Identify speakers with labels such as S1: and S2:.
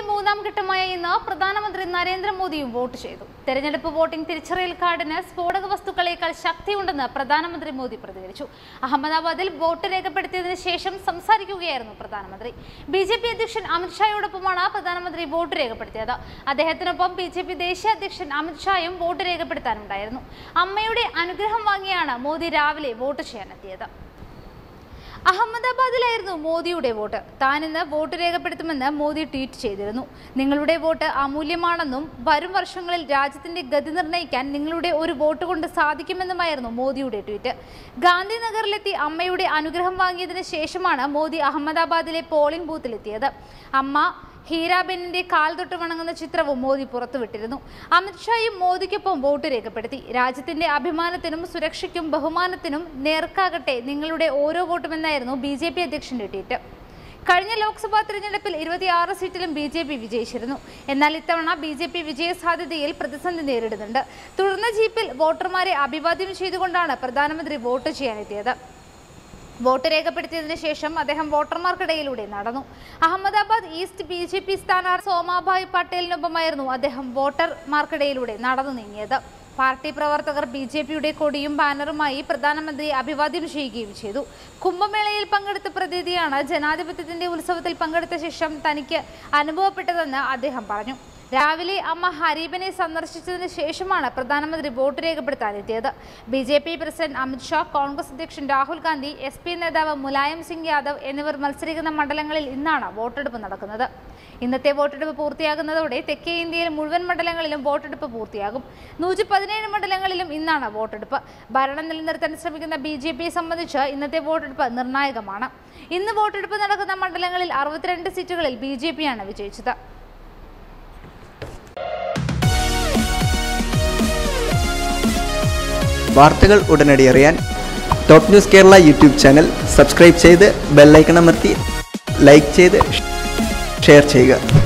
S1: മൂന്നാം ഘട്ടമായ ഇന്ന് പ്രധാനമന്ത്രി നരേന്ദ്രമോദിയും വോട്ട് ചെയ്തു തെരഞ്ഞെടുപ്പ് വോട്ടിംഗ് തിരിച്ചറിയൽ കാർഡിന് സ്ഫോടക വസ്തുക്കളേക്കാൾ ശക്തിയുണ്ടെന്ന് പ്രധാനമന്ത്രി മോദി പ്രതികരിച്ചു അഹമ്മദാബാദിൽ വോട്ട് രേഖപ്പെടുത്തിയതിനു ശേഷം സംസാരിക്കുകയായിരുന്നു പ്രധാനമന്ത്രി ബി ജെ പി അധ്യക്ഷൻ അമിത്ഷായോടൊപ്പമാണ് പ്രധാനമന്ത്രി വോട്ട് രേഖപ്പെടുത്തിയത് അദ്ദേഹത്തിനൊപ്പം ബി ജെ പി ദേശീയ അധ്യക്ഷൻ അമിത്ഷായും വോട്ട് രേഖപ്പെടുത്താനുണ്ടായിരുന്നു അമ്മയുടെ അനുഗ്രഹം വാങ്ങിയാണ് മോദി രാവിലെ വോട്ട് ചെയ്യാനെത്തിയത് അഹമ്മദാബാദിലായിരുന്നു മോദിയുടെ വോട്ട് താൻ ഇന്ന് വോട്ട് രേഖപ്പെടുത്തുമെന്ന് മോദി ട്വീറ്റ് ചെയ്തിരുന്നു നിങ്ങളുടെ വോട്ട് അമൂല്യമാണെന്നും വരും വർഷങ്ങളിൽ രാജ്യത്തിന്റെ ഗതി നിർണ്ണയിക്കാൻ നിങ്ങളുടെ ഒരു വോട്ട് കൊണ്ട് സാധിക്കുമെന്നുമായിരുന്നു മോദിയുടെ ട്വീറ്റ് ഗാന്ധിനഗറിലെത്തി അമ്മയുടെ അനുഗ്രഹം വാങ്ങിയതിനു ശേഷമാണ് മോദി അഹമ്മദാബാദിലെ പോളിംഗ് ബൂത്തിലെത്തിയത് അമ്മ ഹീരാബെന്നിന്റെ കാൽ തൊട്ട് വണങ്ങുന്ന ചിത്രവും മോദി പുറത്തുവിട്ടിരുന്നു അമിത്ഷായും മോദിക്കൊപ്പം വോട്ട് രേഖപ്പെടുത്തി രാജ്യത്തിന്റെ അഭിമാനത്തിനും സുരക്ഷയ്ക്കും ബഹുമാനത്തിനും നേർക്കാകട്ടെ നിങ്ങളുടെ ഓരോ വോട്ടുമെന്നായിരുന്നു ബി ജെ പി അധ്യക്ഷന്റെ ട്വീറ്റ് കഴിഞ്ഞ ലോക്സഭാ തിരഞ്ഞെടുപ്പിൽ ഇരുപത്തിയാറ് സീറ്റിലും ബി ജെ പി വിജയിച്ചിരുന്നു എന്നാൽ ഇത്തവണ ബി ജെ പി വിജയസാധ്യതയിൽ പ്രതിസന്ധി നേരിടുന്നുണ്ട് തുടർന്ന് ജീപ്പിൽ വോട്ടർമാരെ അഭിവാദ്യം ചെയ്തുകൊണ്ടാണ് പ്രധാനമന്ത്രി വോട്ട് ചെയ്യാനെത്തിയത് വോട്ട് രേഖപ്പെടുത്തിയതിനു ശേഷം അദ്ദേഹം വോട്ടർമാർക്കിടയിലൂടെ നടന്നു Ahmedabad east B J P സ്ഥാനാർത്ഥി സോമാഭായ് പട്ടേലിനൊപ്പമായിരുന്നു അദ്ദേഹം വോട്ടർമാർക്കിടയിലൂടെ നടന്നു നീങ്ങിയത് പാർട്ടി പ്രവർത്തകർ ബി ജെ പിയുടെ കൊടിയും ബാനറുമായി പ്രധാനമന്ത്രിയെ അഭിവാദ്യം ചെയ്യുകയും ചെയ്തു കുംഭമേളയിൽ പങ്കെടുത്ത പ്രതീതിയാണ് ജനാധിപത്യത്തിന്റെ ഉത്സവത്തിൽ പങ്കെടുത്ത ശേഷം തനിക്ക് അനുഭവപ്പെട്ടതെന്ന് അദ്ദേഹം പറഞ്ഞു രാവിലെ അമ്മ ഹരീബനെ സന്ദർശിച്ചതിന് ശേഷമാണ് പ്രധാനമന്ത്രി വോട്ട് രേഖപ്പെടുത്താനെത്തിയത് B J P president Amit Shah Congress അധ്യക്ഷൻ രാഹുൽ ഗാന്ധി എസ് പി നേതാവ് മുലായം സിംഗ് യാദവ് എന്നിവർ മത്സരിക്കുന്ന മണ്ഡലങ്ങളിൽ ഇന്നാണ് വോട്ടെടുപ്പ് നടക്കുന്നത് ഇന്നത്തെ വോട്ടെടുപ്പ് പൂർത്തിയാകുന്നതോടെ തെക്കേ ഇന്ത്യയിൽ മുഴുവൻ മണ്ഡലങ്ങളിലും വോട്ടെടുപ്പ് പൂർത്തിയാകും നൂറ്റി പതിനേഴ് മണ്ഡലങ്ങളിലും ഇന്നാണ് വോട്ടെടുപ്പ് ഭരണം നിലനിർത്താൻ ശ്രമിക്കുന്ന ബി ജെ പിയെ സംബന്ധിച്ച് ഇന്നത്തെ വോട്ടെടുപ്പ് നിർണായകമാണ് ഇന്ന് വോട്ടെടുപ്പ് നടക്കുന്ന മണ്ഡലങ്ങളിൽ അറുപത്തിരണ്ട് സീറ്റുകളിൽ ബി ജെ പിയാണ് വിജയിച്ചത്
S2: വാർത്തകൾ ഉടനടി അറിയാൻ top news Kerala YouTube channel subscribe ചെയ്ത് ബെല്ലൈക്കൺ അമർത്തി ലൈക്ക് ചെയ്ത് ഷെയർ ചെയ്യുക